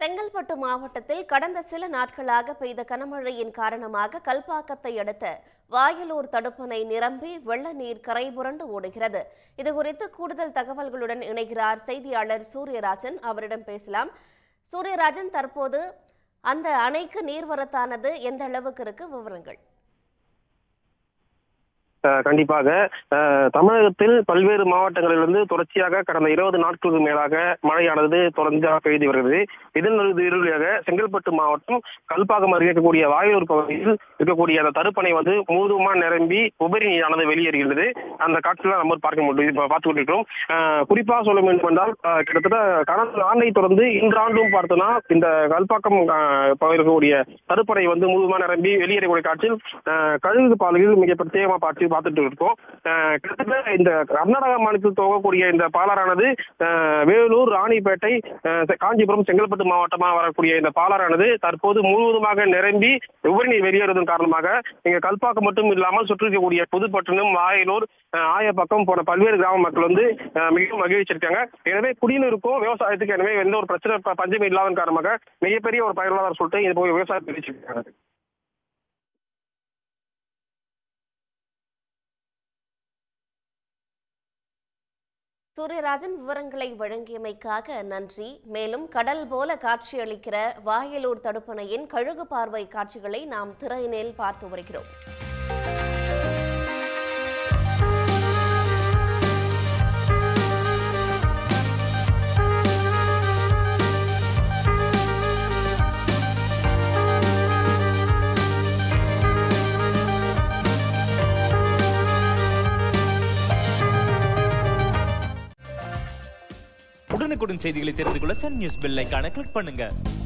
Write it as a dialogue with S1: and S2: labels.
S1: செங்கல்பட்டு மாவட்டத்தில் கடந்த சில நாட்களாக பெய்த கனமழையின் காரணமாக கல்பாக்கத்தை அடுத்த வாயலூர் தடுப்பணை நிரம்பி வெள்ள நீர் கரை புரண்டு ஓடுகிறது இதுகுறித்து கூடுதல் தகவல்களுடன் இணைகிறார் செய்தியாளர் சூரியராஜன் அவரிடம் பேசலாம் சூரியராஜன் தற்போது அந்த அணைக்கு நீர்வரத்தானது எந்த அளவுக்கு இருக்கு விவரங்கள்
S2: அஹ் கண்டிப்பாக அஹ் தமிழகத்தில் பல்வேறு மாவட்டங்களிலிருந்து தொடர்ச்சியாக கடந்த இருபது நாட்களுக்கு மேலாக மழையானது தொடர்ந்து பெய்து வருகிறது இதன் இறுதியாக செங்கல்பட்டு மாவட்டம் கல்பாக்கம் அருகே இருக்கக்கூடிய வாயூர் பகுதியில் இருக்கக்கூடிய அந்த தடுப்பணை வந்து முழுதுமா நிரம்பி உபரி நீரானது வெளியேறுகிறது அந்த காட்சியில் நம்ம பார்க்க முடியும் இப்ப பார்த்து கொண்டிருக்கிறோம் அஹ் குறிப்பாக சொல்ல வேண்டும் என்றால் அஹ் கிட்டத்தட்ட கடந்த ஆண்டை தொடர்ந்து இந்த ஆண்டும் பார்த்தோம்னா இந்த கல்பாக்கம் அஹ், பகுதியில் இருக்கக்கூடிய தடுப்பணை வந்து முழுதுமா நிரம்பி வெளியேறக்கூடிய காட்சியில் அஹ், கழுகு பாலையில் மிக பிரத்யேகமா பார்த்து பார்த்துட்டு இருக்கோம் அஹ், கிட்டத்தட்ட இந்த கர்நாடக மாநிலத்தில் துவங்கக்கூடிய இந்த பாலாறானது அஹ், வேலூர் ராணிப்பேட்டை அஹ், காஞ்சிபுரம் செங்கல்பட்டு மாவட்டமாக வரக்கூடிய இந்த பாலாறானது தற்போது முழுவதுமாக நிரம்பி உபரிநீர் வெளியேறுவதன் காரணமாக இங்க கல்பாக்கம் மட்டும் இல்லாமல் சுற்றி இருக்கக்கூடிய புதுப்பட்டினம் வாயலூர் அஹ், ஆயப்பக்கம் போன்ற பல்வேறு கிராம மக்கள் வந்து அஹ், மிகவும் மகிழ்ச்சி இருக்காங்க எனவே குடிநீருக்கும் விவசாயத்துக்கு எனவே எந்த ஒரு பிரச்சனை ப- பஞ்சம் இல்லாத காரணமாக மிகப்பெரிய ஒரு பயனுள்ளதாக சொல்லிட்டு இது போய் விவசாயத்தை தெரிவிச்சிருக்காங்க
S1: சூரியராஜன் விவரங்களை வழங்கியமைக்காக நன்றி மேலும் கடல் போல காட்சியளிக்கிற வாயலூர் தடுப்பணையின் கழுகு பார்வை காட்சிகளை நாம் திரையினில் பார்த்து வருகிறோம்
S3: உடனுக்குடன் செய்திகளை தெரிந்து கொள்ள சன் நியூஸ் பெல் ஐகானை கிளிக் பண்ணுங்க